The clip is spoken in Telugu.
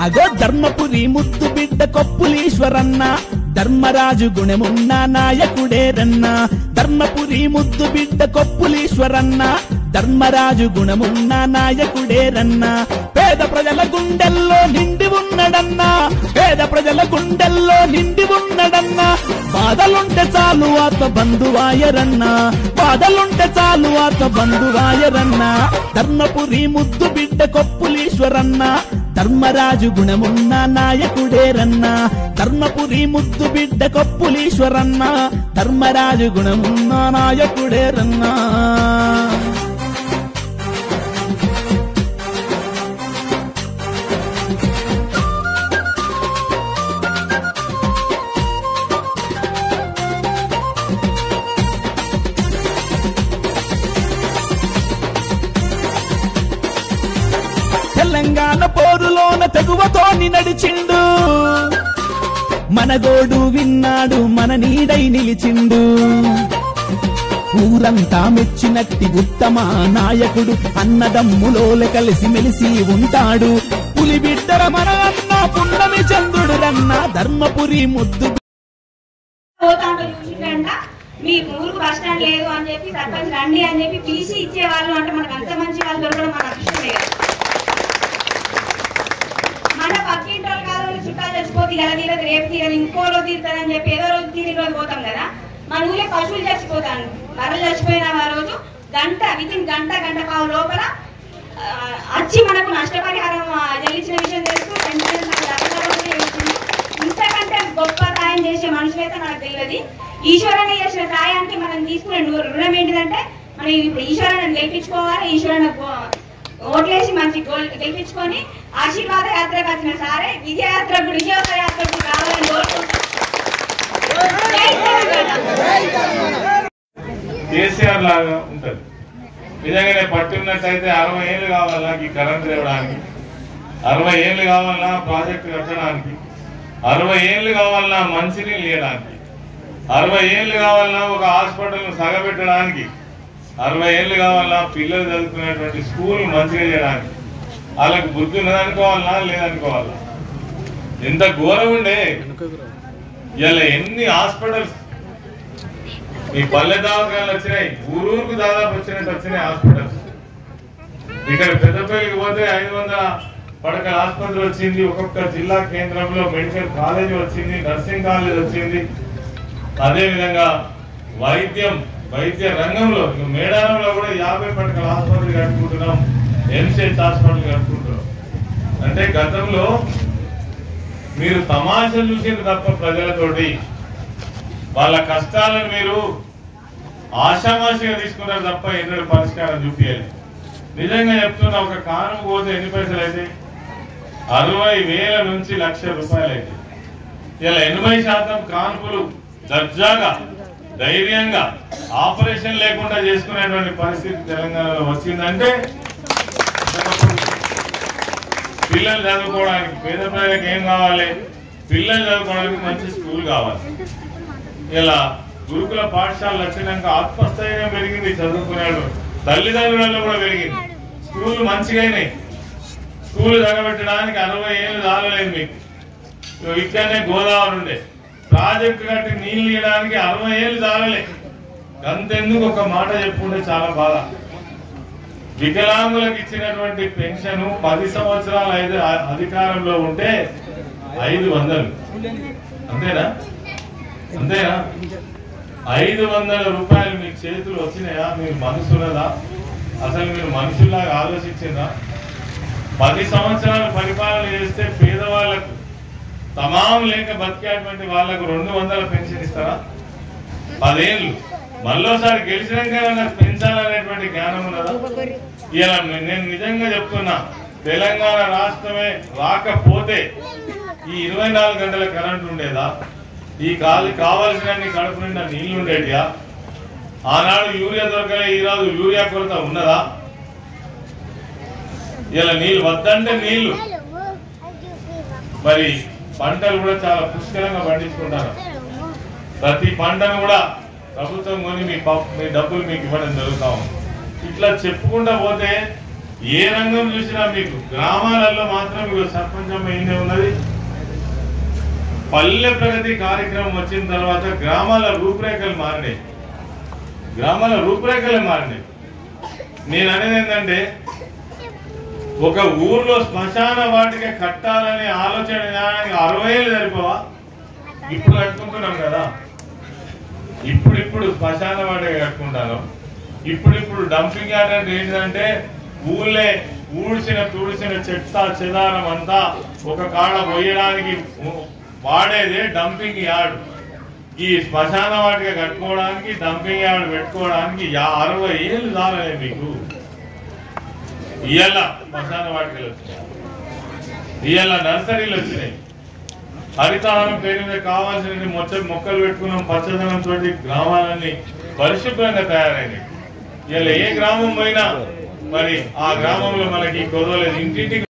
అగో ధర్మపురి ముద్దు బిడ్డ కొప్పులీశ్వరన్న ధర్మరాజు గుణమున్న నాయకుడేరన్న ధర్మపురి ముద్దు బిడ్డ కొప్పులీశ్వరన్న ధర్మరాజు గుణమున్న నాయకుడేరన్న పేద ప్రజల గుండెల్లో నిండి ఉన్నడన్నా పేద ప్రజల గుండెల్లో నిండి ఉన్నడన్నా బాధలుంటే చాలు ఆత బంధువాయరన్నా బాధలుంటే చాలు ఆత బంధువాయరన్నా ధర్మపురి ముద్దు బిడ్డ కొప్పులీశ్వరన్న ధర్మరాజు గుణమున్న నాయకుడేరన్న ధర్మపురి ముద్దు బిడ్డ కొప్పులీశ్వరన్న ధర్మరాజు గుణమున్న నాయకుడేరన్నా తెలంగాణ పోరులోన తెగువతోని నడిచిండు మనగోడు విన్నాడు మన నీడై నిలిచిండు ఊరంతా మెచ్చినట్టి ఉత్తమ నాయకుడు అన్నదమ్ములోల కలిసి మెలిసి ఉంటాడు పులి బిడ్డర మన అన్న పున్నమి చంద్రుడు రన్న ధర్మపురి ముద్దు పోతా ఉంటే చూసిండంట మీ ఊరుకు బస్ స్టాండ్ లేదు అని చెప్పి సర్పంచ్ రండి అని చెప్పి పిలిచి ఇచ్చేవాళ్ళు అంటే మనకు అంత మంచి వాళ్ళు దొరకడం మన అదృష్టమే కదా మన పక్కింటి వాళ్ళు కాదు వాళ్ళు చుట్టాలు చచ్చిపోతే ఇలా తీరదు రేపు తీరదు ఇంకో రోజు తీరుతుందని చెప్పి ఏదో రోజు తీరి రోజు పోతాం కదా మన ఊళ్ళో పశువులు చచ్చిపోతాను బర్రెలు చచ్చిపోయిన ఆ రోజు గంట వితిన్ గంట గంట పావు లోపల ఆ, వచ్చి మనకు నష్టపరిహారం ఆ, చెల్లించిన విషయం తెలుసు వెంటనే నాకు లక్షల రూపాయలు ఇచ్చింది. ఇంతకంటే గొప్ప సాయం చేసే మనుషులైతే నాకు తెలియదు ఈశ్వరన్న చేసిన సాయానికి మనం తీసుకునే రు- రుణం ఏంటిదంటే మనం ఇప్పుడు ఈశ్వరన్న గెలిపించుకోవాలి ఈశ్వరన్న గో- ఓట్లేసి మంచి గోల్ గెలిపించుకొని ఆశీర్వాద యాత్రకు వచ్చిన సారే విజయయాత్రకు విజయోత్సవ యాత్రకు రావాలని కోరుకుంటున్నాను జై తెలంగాణ. కేసీఆర్ లాగా ఉంటది నిజంగానే పట్టున్నట్టయితే అరవై ఏళ్ళు కావాలా ఈ కరెంట్ ఇవ్వడానికి అరవై ఏళ్ళు కావాలన్నా ప్రాజెక్టు కట్టడానికి అరవై ఏళ్ళు కావాలన్నా మంచినీళ్ళు ఇవ్వడానికి అరవై ఏళ్ళు కావాలన్నా ఒక హాస్పిటల్ సగబెట్టడానికి అరవై ఏళ్ళు కావాలన్నా పిల్లలు చదువుకునేటువంటి స్కూల్ మంచిగా చేయడానికి వాళ్ళకి బుద్ధి ఉన్నదనుకోవాలన్నా లేదనుకోవాలా ఎంత ఘోరం ఉండే ఇలా ఎన్ని హాస్పిటల్స్ ఈ పల్లె దవాఖానాలు వచ్చినాయి ఊరూరుకు దాదాపు వచ్చినట్టు వచ్చినాయి హాస్పిటల్స్ ఇక్కడ పెద్దపల్లికి పోతే ఐదు వందల పడకల ఆసుపత్రి వచ్చింది ఒక్కొక్క జిల్లా కేంద్రంలో మెడికల్ కాలేజ్ వచ్చింది నర్సింగ్ కాలేజ్ వచ్చింది అదే విధంగా వైద్యం వైద్య రంగంలో ఇక మేడారంలో కూడా యాభై పడకల ఆసుపత్రి కట్టుకుంటున్నాం ఎంసెచ్ హాస్పిటల్ కట్టుకుంటున్నాం అంటే గతంలో మీరు తమాషా చూసింది తప్ప ప్రజలతోటి వాళ్ళ కష్టాలను మీరు ఆషామాషిగా తీసుకున్నారు తప్ప ఎన్నడూ పరిష్కారం చూపించాలి నిజంగా చెప్తున్నా ఒక కారం పోతే ఎన్ని పైసలు అయితే అరవై వేల నుంచి లక్ష రూపాయలు అయితే ఇలా ఎనభై శాతం కాన్పులు దర్జాగా ధైర్యంగా ఆపరేషన్ లేకుండా చేసుకునేటువంటి పరిస్థితి తెలంగాణలో వచ్చిందంటే పిల్లలు చదువుకోవడానికి పేద ప్రజలకు ఏం కావాలి పిల్లలు చదువుకోవడానికి మంచి స్కూల్ కావాలి ఇలా గురుకుల పాఠశాలలు వచ్చినాక ఆత్మస్థైర్యం పెరిగింది చదువుకున్నాడు తల్లిదండ్రులలో కూడా పెరిగింది స్కూల్ మంచిగా అయినాయి స్కూల్ తగబెట్టడానికి అరవై ఏళ్ళు చాలలేదు మీకు ఇగో ఇక్కడనే గోదావరి ఉండే ప్రాజెక్టు కట్టి నీళ్లు ఇవ్వడానికి అరవై ఏళ్ళు చాలలే అంతెందుకు ఒక మాట చెప్పుకుంటే చాలా బాధ వికలాంగులకు ఇచ్చినటువంటి పెన్షన్ పది సంవత్సరాలు ఐదు అధికారంలో ఉంటే ఐదు వందలు అంతేనా అంతేనా ఐదు వందల రూపాయలు మీ చేతులు వచ్చినాయా మీరు మనసున్నదా అసలు మీరు మనుషుల్లాగా ఆలోచించిందా పది సంవత్సరాలు పరిపాలన చేస్తే పేదవాళ్లకు తమాం లేక బతికేటువంటి వాళ్లకు రెండు వందల పెన్షన్ ఇస్తారా పదేళ్ళు మళ్ళోసారి గెలిచినాక నాకు పెంచాలనేటువంటి జ్ఞానం ఉన్నదా ఇలా నేను నిజంగా చెప్తున్నా తెలంగాణ రాష్ట్రమే రాకపోతే ఈ ఇరవై నాలుగు గంటల కరెంట్ ఉండేదా ఈ కాలు కావాల్సిన కడుపు నిండా నీళ్లు ఉండేటియా ఆనాడు యూరియా దొరకలే ఈ రోజు యూరియా కొరత ఉన్నదా ఇలా నీళ్లు వద్దంటే నీళ్లు మరి పంటలు కూడా చాలా పుష్కలంగా పండించుకుంటారు ప్రతి పంటను కూడా ప్రభుత్వం కొని మీ ప- మీ డబ్బులు మీకు ఇవ్వడం జరుగుతా ఉంది ఇట్లా చెప్పుకుంటా పోతే ఏ రంగం చూసినా మీకు గ్రామాలలో మాత్రం మీకు సర్పంచమ్మ ఏందే ఉన్నది పల్లె ప్రగతి కార్యక్రమం వచ్చిన తర్వాత గ్రామాల రూపురేఖలు మారినాయి గ్రామాల రూపురేఖలే మారినాయి నేను అనేది ఏంటంటే ఒక ఊర్లో శ్మశాన వాటిక కట్టాలనే ఆలోచన చేయడానికి అరవై ఏళ్ళు సరిపోవా ఇప్పుడు కట్టుకుంటున్నాం కదా ఇప్పుడిప్పుడు శ్మశాన వాటిక కట్టుకుంటాను ఇప్పుడిప్పుడు డంపింగ్ యార్డ్ అంటే ఏంటంటే ఊళ్ళే ఊడ్చిన తుడిసిన చెత్త చెదారం అంతా ఒక కాడ పోయడానికి వాడేదే డంపింగ్ యార్డ్ ఈ శ్మశాన వాటిక కట్టుకోవడానికి డంపింగ్ యార్డ్ పెట్టుకోవడానికి యా- అరవై ఏళ్ళు చాలే మీకు ఇవాళ శ్మశాన వాటికలు వచ్చినాయి ఇవాళ నర్సరీలు వచ్చినాయి హరితహారం పేరు మీద కావాల్సిన మొచ్చ మొక్కలు పెట్టుకున్నాం పచ్చదనం తోటి గ్రామాలన్నీ పరిశుభ్రంగా తయారైనాయి ఇలా ఏ గ్రామం పోయినా మరి ఆ గ్రామంలో మనకి కొదవలేదు ఇంటింటికి